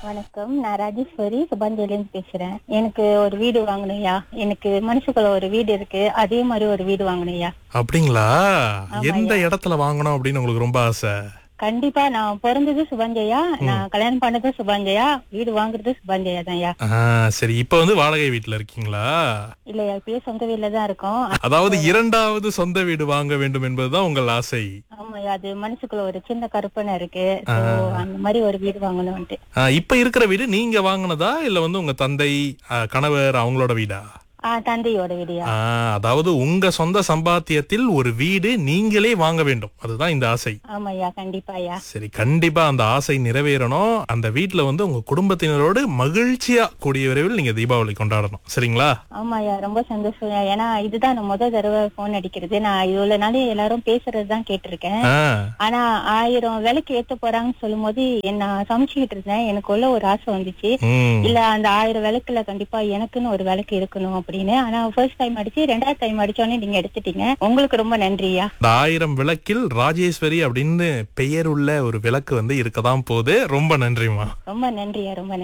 வணக்கம் நான் ராஜேஸ்வரி சுபாஞ்சலின்னு பேசுறேன் எனக்கு ஒரு வீடு வாங்கணும்யா எனக்கு மனசுக்குள்ள ஒரு வீடு இருக்கு அதே மாதிரி ஒரு வீடு வாங்கணும்யா அப்படிங்களா எந்த இடத்துல வாங்கணும் அப்படின்னு உங்களுக்கு ரொம்ப ஆசை கண்டிப்பா நான் பிறந்தது சுபாஞ்சயா நான் கல்யாணம் பண்ணது சுபாஞ்சயா வீடு வாங்குறது சுபாஞ்சயா தான்யா ஆ, சரி இப்ப வந்து வாடகை வீட்டுல இருக்கீங்களா இல்லையா இப்பயே சொந்த வீட்ல தான் இருக்கோம் அதாவது இரண்டாவது சொந்த வீடு வாங்க வேண்டும் என்பதுதான் உங்கள் ஆசை ஆமாயா அது மனசுக்குள்ள ஒரு சின்ன கற்பனை இருக்கு So, அந்த மாதிரி ஒரு வீடு வாங்கணும்ட்டு ஆ, இப்ப இருக்கிற வீடு நீங்க வாங்குனதா இல்ல வந்து உங்க தந்தை ஆ, கணவர் அவங்களோட வீடா ஆஹ் தந்தையோட வீடியா ஆ, அதாவது உங்க சொந்த சம்பாத்தியத்தில் ஒரு வீடு நீங்களே வாங்க வேண்டும் அதுதான் இந்த ஆசை ஆமாய்யா கண்டிப்பாயா சரி கண்டிப்பா அந்த ஆசை நிறைவேறணும் அந்த வீட்ல வந்து உங்க குடும்பத்தினரோடு மகிழ்ச்சியா கூடிய விரைவில் நீங்க தீபாவளி கொண்டாடணும் சரிங்களா ஆமாய்யா ரொம்ப சந்தோஷம் ஏன்னா இதுதான் நான் முத தடவை போன் அடிக்கிறது நான் இவ்வளவு நாள் எல்லாரும் பேசுறது தான் கேட்டிருக்கேன் ஆ, ஆனா ஆயிரம் விலைக்கு ஏத்த போறாங்கன்னு சொல்லும் போது நான் சமைச்சுக்கிட்டு இருந்தேன் எனக்குள்ள ஒரு ஆசை வந்துச்சு ம். இல்ல அந்த ஆயிரம் விளக்குல கண்டிப்பா எனக்குன்னு ஒரு விளக்கு இருக்கணும் அப்படின்னு ஆனா ஃபர்ஸ்ட் டைம் அடிச்சு ரெண்டாவது டைம் அடிச்சோடனே நீங்க எடுத்துட்டீங்க உங்களுக்கு ரொம்ப நன்றியா இந்த ஆயிரம் விளக்கில் ராஜேஸ்வரி அப்படின்னு பெயர் உள்ள ஒரு விளக்கு வந்து இருக்கதான் போகுது ரொம்ப நன்றிமா ரொம்ப நன்றியா ரொம்ப